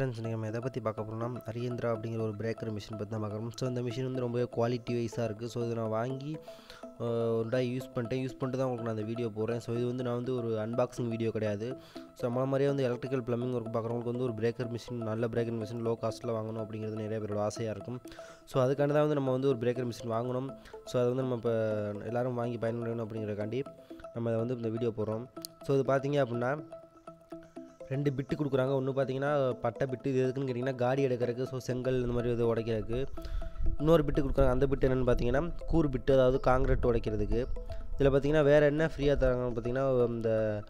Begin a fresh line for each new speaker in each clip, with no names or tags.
friends நீங்கள் நம்ம எதை பற்றி பார்க்க போகிறோம்னா அரியந்திரா அப்படிங்கிற ஒரு பிரேக்கர் மிஷின் பற்றி தான் பார்க்குறோம் ஸோ இந்த மிஷின் வந்து ரொம்பவே குவாலிட்டி வைஸாக இருக்குது ஸோ இதை நான் வாங்கி ஆஹ், ஒரு டாய் யூஸ் பண்ணிட்டேன் யூஸ் பண்ணிட்டு தான் உங்களுக்கு நான் அந்த வீடியோ போடுறேன் ஸோ இது வந்து நான் வந்து ஒரு அன்பாக்சிங் வீடியோ கிடையாது ஸோ நம்மள மாதிரியே வந்து எலக்ட்ரிக்கல் ப்ளம்பிங் ஒர்க் பார்க்குறவங்களுக்கு வந்து ஒரு பிரேக்கர் மிஷின் நல்ல பிரேக்கர் மிஷின் லோ காஸ்ட்டில் வாங்கணும் அப்படிங்கிறது நிறைய பேரோட ஆசையாக இருக்கும் ஸோ அதுக்காண்டி தான் வந்து நம்ம வந்து ஒரு பிரேக்கர் மிஷின் வாங்கணும் ஸோ அதை வந்து நம்ம இப்போ எல்லோரும் வாங்கி பயன்படணும் அப்படிங்கிறக்காண்டி நம்ம அதை வந்து இந்த வீடியோ போடுறோம் ஸோ இது பார்த்தீங்க அப்படின்னா ரெண்டு பிட்டு கொடுக்குறாங்க ஒன்று பார்த்தீங்கன்னா பட்டை பிட்டு இது எதுக்குன்னு கேட்டிங்கன்னா காடி எடுக்கிறதுக்கு ஸோ செங்கல் இந்த மாதிரி இது உடைக்கிறதுக்கு இன்னொரு பிட்டு கொடுக்குறாங்க அந்த பிட்டு என்னென்னு பார்த்தீங்கன்னா கூறு பிட்டு அதாவது காங்கிரீட் உடைக்கிறதுக்கு இதில் பார்த்தீங்கன்னா வேறு என்ன ஃப்ரீயாக தராங்கன்னு பார்த்தீங்கன்னா இந்த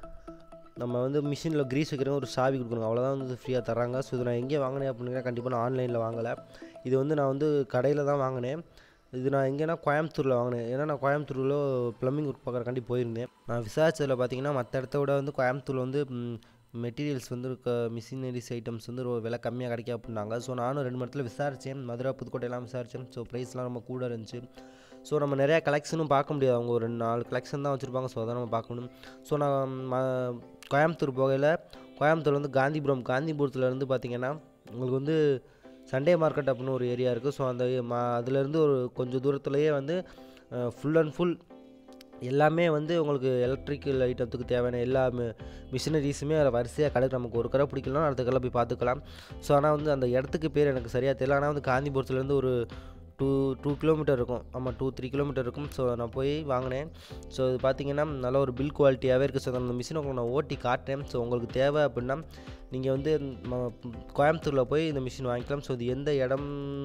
நம்ம வந்து மிஷினில் க்ரீஸ் வைக்கிற ஒரு சாவி கொடுக்குறாங்க அவ்வளோதான் வந்து ஃப்ரீயாக தராங்க ஸோ இது நான் எங்கே வாங்கினேன் அப்படின்னா கண்டிப்பாக நான் ஆன்லைனில் வாங்கலை இது வந்து நான் வந்து கடையில் தான் வாங்கினேன் இது நான் எங்கேனா கோயம்புத்தூரில் வாங்கினேன் ஏன்னா நான் கோயம்புத்தூரில் ப்ளம்பிங் ஒர்க் பார்க்குறக்காண்டி போயிருந்தேன் நான் விசாரிச்சதில் பார்த்தீங்கன்னா மற்ற இடத்த விட வந்து கோயம்புத்தூரில் வந்து மெட்டீரியல்ஸ் வந்து இருக்க மிஷினரிஸ் ஐட்டம்ஸ் வந்து ஒரு விலை கம்மியாக கிடைக்கும் அப்படின்னாங்க ஸோ நானும் ரெண்டு இடத்துல விசாரித்தேன் மதுரை புதுக்கோட்டையெல்லாம் விசாரித்தேன் ஸோ ப்ரைஸ்லாம் ரொம்ப கூட இருந்துச்சு ஸோ நம்ம நிறையா கலெக்ஷனும் பார்க்க முடியாது அவங்க ஒரு ரெண்டு நாலு கலெக்ஷன் தான் வச்சுருப்பாங்க ஸோ அதை நம்ம பார்க்கணும் ஸோ நான் ம- கோயம்புத்தூர் போகையில் கோயம்புத்தூர் வந்து காந்திபுரம் காந்திபுரத்தில் இருந்து பார்த்தீங்கன்னா உங்களுக்கு வந்து சண்டே மார்க்கெட் அப்படின்னு ஒரு ஏரியா இருக்குது ஸோ அந்த மா அதுலேருந்து ஒரு கொஞ்சம் தூரத்துலேயே வந்து ஃபுல் அண்ட் ஃபுல் எல்லாமே வந்து உங்களுக்கு எலக்ட்ரிக்கல் ஐட்டத்துக்கு தேவையான எல்லா மிஷினரிஸுமே அதில் வரிசையாக கடை நமக்கு ஒரு கடை பிடிக்கலாம் அடுத்த கடை போய் பார்த்துக்கலாம் ஸோ ஆனால் வந்து அந்த இடத்துக்கு பேர் எனக்கு சரியாக தெரியல ஆனால் வந்து காந்திபுரத்துலேருந்து ஒரு டூ டூ கிலோமீட்டர் இருக்கும் ஆமாம் டூ த்ரீ கிலோமீட்டர் இருக்கும் ஸோ நான் போய் வாங்கினேன் ஸோ இது பார்த்தீங்கன்னா நல்ல ஒரு பில் குவாலிட்டியாகவே இருக்குது ஸோ அந்த மிஷினை உங்களுக்கு நான் ஓட்டி காட்டுறேன் ஸோ உங்களுக்கு தேவை அப்படின்னா நீங்கள் வந்து ம- கோயம்புத்தூரில் போய் இந்த மிஷின் வாங்கிக்கலாம் ஸோ இது எந்த இடம்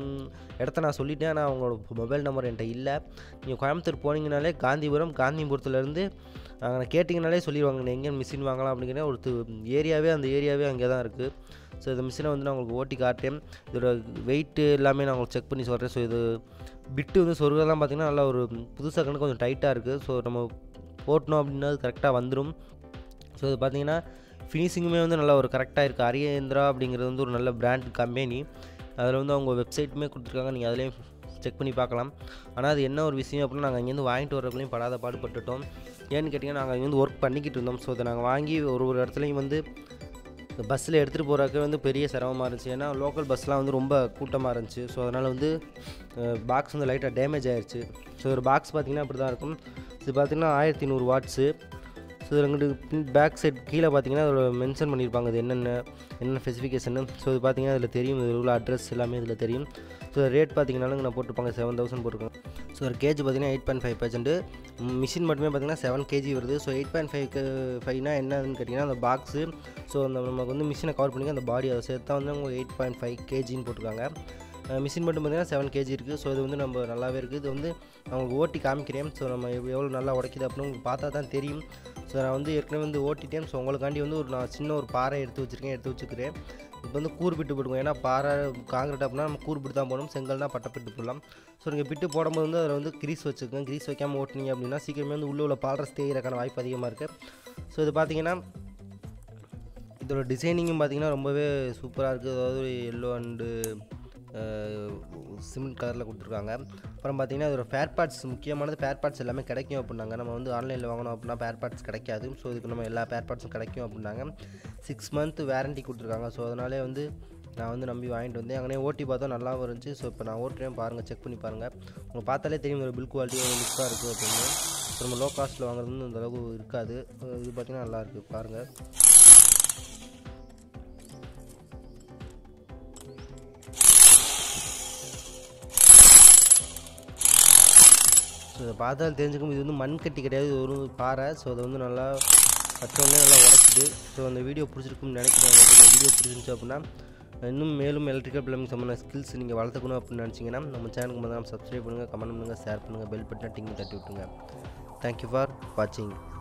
இடத்த நான் சொல்லிட்டேன் ஆனால் அவங்களோட மொபைல் நம்பர் என்கிட்ட இல்லை நீங்கள் கோயம்புத்தூர் போனீங்கனாலே காந்திபுரம் காந்திபுரத்துலேருந்து அங்கே கேட்டிங்கனாலே சொல்லிடுவாங்க நீங்கள் எங்கே மிஷின் வாங்கலாம் அப்படிங்கிற ஒரு து- ஏரியாவே அந்த ஏரியாவே அங்கே தான் இருக்குது ஸோ இந்த மிஷினை வந்து நான் உங்களுக்கு ஓட்டி காட்டுறேன் இதோட வெயிட்டு எல்லாமே நான் உங்களுக்கு செக் பண்ணி சொல்கிறேன் ஸோ இது பிட்டு வந்து சொருகெல்லாம் பார்த்தீங்கன்னா நல்லா ஒரு புதுசாக கணக்கு கொஞ்சம் டைட்டாக இருக்குது ஸோ நம்ம போட்டணும் அப்படின்னா அது கரெக்டாக வந்துடும் ஸோ இது பார்த்தீங்கன்னா ஃபினிஷிங்குமே வந்து நல்லா ஒரு கரெக்டாக இருக்குது அரியந்திரா அப்படிங்கிறது வந்து ஒரு நல்ல பிராண்ட் கம்பெனி அதில் வந்து அவங்க வெப்சைட்டுமே கொடுத்துருக்காங்க நீங்கள் அதிலையும் செக் பண்ணி பார்க்கலாம் ஆனால் அது என்ன ஒரு விஷயம் அப்படின்னா நாங்கள் இங்கேருந்து வாங்கிட்டு வரக்குள்ளேயும் படாத பாடுபட்டுட்டோம் ஏன்னு கேட்டிங்கன்னா நாங்கள் இங்கேருந்து ஒர்க் பண்ணிக்கிட்டு இருந்தோம் ஸோ அதை நாங்கள் வாங்கி ஒரு ஒரு இடத்துலையும் வந்து பஸ்ஸில் எடுத்துகிட்டு போகிறக்கு வந்து பெரிய சிரமமாக இருந்துச்சு ஏன்னா லோக்கல் பஸ்லாம் வந்து ரொம்ப கூட்டமாக இருந்துச்சு ஸோ அதனால் வந்து பாக்ஸ் வந்து லைட்டாக டேமேஜ் ஆயிடுச்சு ஸோ ஒரு பாக்ஸ் பார்த்திங்கன்னா அப்படி தான் இருக்கும் இது பார்த்திங்கன்னா ஆயிரத்தி நூறு வாட்ஸு ஸோ இதில் இங்கிட்டு பேக் சைட் கீழே பார்த்தீங்கன்னா அதோட மென்ஷன் பண்ணியிருப்பாங்க அது என்னென்ன என்னென்ன ஸ்பெசிஃபிகேஷன் ஸோ இது பார்த்தீங்கன்னா இதில் தெரியும் இதில் உள்ள அட்ரஸ் எல்லாமே இதில் தெரியும் ஸோ ரேட் பார்த்தீங்கன்னாலும் நான் போட்டிருப்பாங்க செவன் தௌசண்ட் போட்டிருக்காங்க ஸோ ஒரு கேஜ் பார்த்தீங்கன்னா eight point five percent machine மட்டுமே பார்த்தீங்கன்னா செவன் கேஜி வருது ஸோ எயிட் பாயிண்ட் ஃபைவ் ஃபைவ்னா என்னன்னு கேட்டிங்கன்னா அந்த பாக்ஸு ஸோ அந்த நமக்கு வந்து மிஷினை கவர் பண்ணி அந்த பாடி அதை சேர்த்து தான் வந்து அவங்க எயிட் பாயிண்ட் ஃபைவ் கேஜின்னு போட்டிருக்காங்க மிஷின் மட்டும் பார்த்தீங்கன்னா செவன் கேஜி இருக்குது ஸோ இது வந்து நம்ம நல்லாவே இருக்குது இது வந்து நான் உங்களுக்கு ஓட்டி காமிக்கிறேன் ஸோ நம்ம எவ்- எவ்வளோ நல்லா உடைக்குது அப்படின்னு உங்களுக்கு பார்த்தா தான் தெரியும் ஸோ நான் வந்து ஏற்கனவே வந்து ஓட்டிட்டேன் ஸோ உங்களுக்காண்டி வந்து ஒரு நான் சின்ன ஒரு பாறை எடுத்து வச்சுருக்கேன் எடுத்து வச்சுக்கிறேன் இப்போ வந்து கூறு பிட்டு போடுவோம் ஏன்னா பாறை காங்கிரீட் அப்படின்னா நம்ம கூறு பிட்டு தான் போடணும் செங்கல்னா பட்டை பிட்டு போடலாம் ஸோ நீங்கள் பிட்டு போடும்போது வந்து அதில் வந்து கிரீஸ் வச்சுக்கோங்க கிரீஸ் வைக்காமல் ஓட்டினீங்க அப்படின்னா சீக்கிரமே வந்து உள்ளே உள்ள பால்ரஸ் தேயிறக்கான வாய்ப்பு அதிகமாக இருக்குது ஸோ இது பார்த்தீங்கன்னா இதோட டிசைனிங்கும் பார்த்தீங்கன்னா ரொம்பவே சூப்பராக இருக்குது அதாவது எல்லோ அண்டு சிமெண்ட் கலரில் கொடுத்துருக்காங்க அப்புறம் பார்த்தீங்கன்னா இதோட ஃபேர் பார்ட்ஸ் முக்கியமானது ஃபேர் பார்ட்ஸ் எல்லாமே கிடைக்கும் அப்படின்னாங்க நம்ம வந்து ஆன்லைனில் வாங்கணும் அப்படின்னா ஃபேர் பார்ட்ஸ் கிடைக்காது ஸோ இதுக்கு நம்ம எல்லா ஃபேர் பார்ட்ஸும் கிடைக்கும் அப்படின்னாங்க சிக்ஸ் மந்த் வேரண்டி கொடுத்துருக்காங்க ஸோ அதனாலே வந்து நான் வந்து நம்பி வாங்கிட்டு வந்தேன் அங்கனே ஓட்டி பார்த்தா நல்லாவும் இருந்துச்சு ஸோ இப்போ நான் ஓட்டுறேன் பாருங்கள் செக் பண்ணி பாருங்கள் உங்களுக்கு பார்த்தாலே தெரியும் ஒரு பில் குவாலிட்டி ஒரு லுக்காக இருக்குது அப்படின்னு ஸோ நம்ம லோ காஸ்ட்டில் வாங்குறது வந்து அந்த அளவுக்கு இருக்காது இது பார்த்தீங்கன்னா நல்லா இருக்குது பாருங்கள் ஸோ இதை பார்த்தாலும் தெரிஞ்சுக்கும் இது வந்து மண் கட்டி கிடையாது இது ஒரு பாறை ஸோ அதை வந்து நல்லா பச்சோடனே நல்லா உடச்சிது ஸோ அந்த வீடியோ பிடிச்சிருக்கும்னு நினைக்கிறேன் உங்களுக்கு இந்த வீடியோ பிடிச்சிருந்துச்சு அப்படின்னா இன்னும் மேலும் எலக்ட்ரிக்கல் பிளம்பிங் சம்மந்த ஸ்கில்ஸ் நீங்கள் வளர்த்துக்கணும் அப்படின்னு நினச்சிங்கன்னா நம்ம சேனலுக்கு முதல்ல சப்ஸ்கிரைப் பண்ணுங்கள் கமெண்ட் பண்ணுங்கள் ஷேர் பண்ணுங்கள் பெல் பட்டன் டிங் தட்டி விட்டுருங்க தேங்க்யூ ஃபார் வாட்சிங்